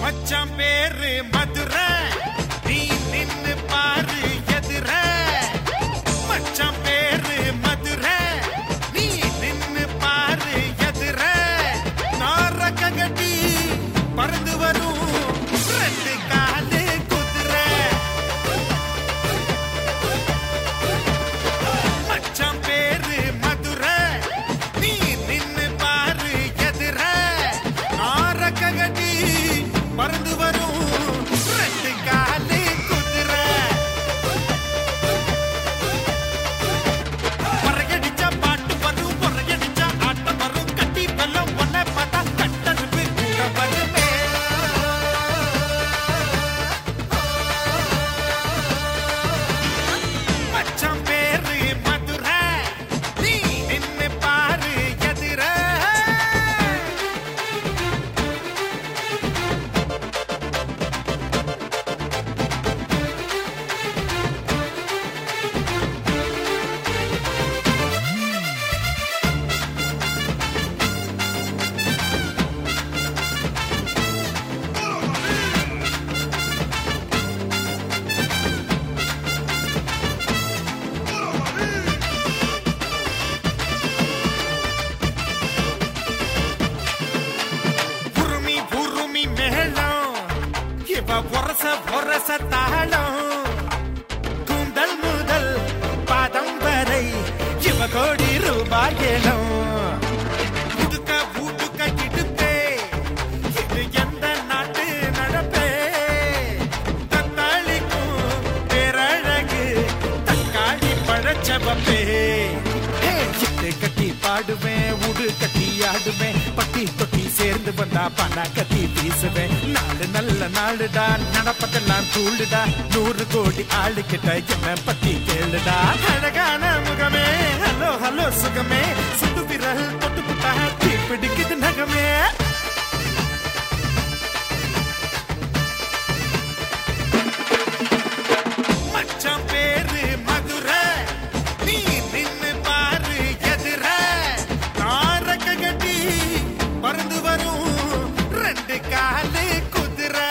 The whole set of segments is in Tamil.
மச்சான் பேரு மதுரை நீ நின்னு பாரு எதிர மச்சான் பேரு மதுரை நீ நின்னு பாரு எதிர நாரக்க கட்டி பறந்து வரும் ரெண்டு காலு குதிரை மச்சான் பேரு மதுரை நீ நின்னு பாரு எதிர நாரக்க கட்டி பறந்து வரும் ரெண்டு காலு குதிரை பறகடிச்சா பாட்டு வரும் பொறகடிச்சா ஆட்டம் வரும் கட்டி வெள்ளம் ஒன்ன பார்த்தா கட்டருப்பு கூட வருமே மச்சான் பேரு மதுரை நீ நின்னு பாரு எதிர உருமி உருமி மேளம் இவ பொரச பொரச தாளம் கூந்தல் முதல் பாதம் வரை இவ கோடி ரூபாய் ஏலம் உடுக்க பூட்டுக்க இடுப்பே இது எந்த நாட்டு நடப்பே தத்தாளிக்கும் பேரழகு தக்காளி பழச்சவப்பே இட்டு கட்டி பாடுவேன் உடு கட்டி ஆடுவேன் பட்டி தொட்டி சேர்ந்து வந்தா பண கட்டி வீசுவேன் நாலு நல்ல நாளுடா நடப்பதெல்லாம் தூளுடா நூறு கோடி ஆளு கிட்ட என்ன பத்தி கேளுடா அழகான முகமே ஹலோ ஹலோ சுகமே சுட்டு விரல் தொட்டு புட்டா தீ பிடிக்குது நகமே மச்சான் பேரு மதுரை நீ நின்னு பாரு எதிர நாரக்க கட்டி பறந்து வரும் ரெண்டு காலு குதிரை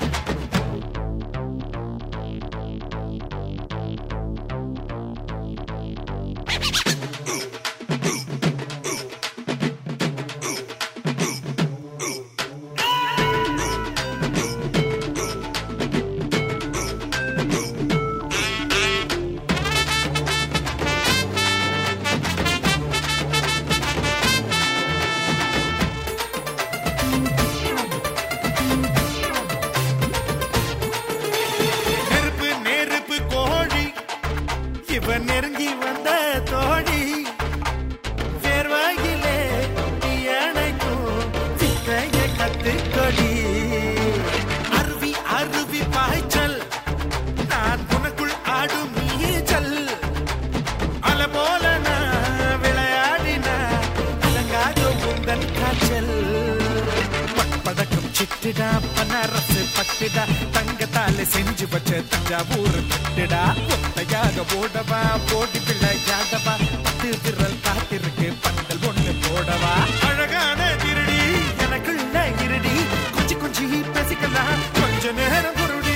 நெருப்பு நெருப்பு கோழி இவன் நெருங்கி வந்த தோழி வேர்வாயிலே அணைக்கும் சிக்கைய கத்துக்கொடி அருவி அருவி பாய்ச்சல் நான் உனக்குள் ஆடும் நீச்சல் அல போல நான் விளையாடினா இலங்காத உந்தன் காய்ச்சல் படக்கும் சிட்டுடா பனரசு பட்டுடா தங்கத்தால செஞ்சு வச்ச தஞ்சாவூர் கட்டுடா ஒத்தையாக ஓடவா ஓடி விளையாடவா பத்து விரல் காத்திருக்கு பந்தல் ஒண்ணு போடவா அழகான திருடி எனக்குள்ள இருடி கொஞ்சி கொஞ்சி பேசிக்கலாம் கொஞ்ச நேரம் குருடி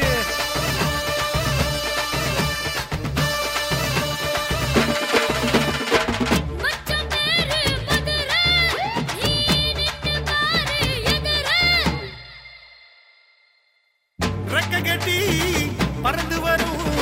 மச்சான் பேரு மதுரை நீ நின்னு பாரு எதிர ரெக்க கட்டி பறந்து வரும்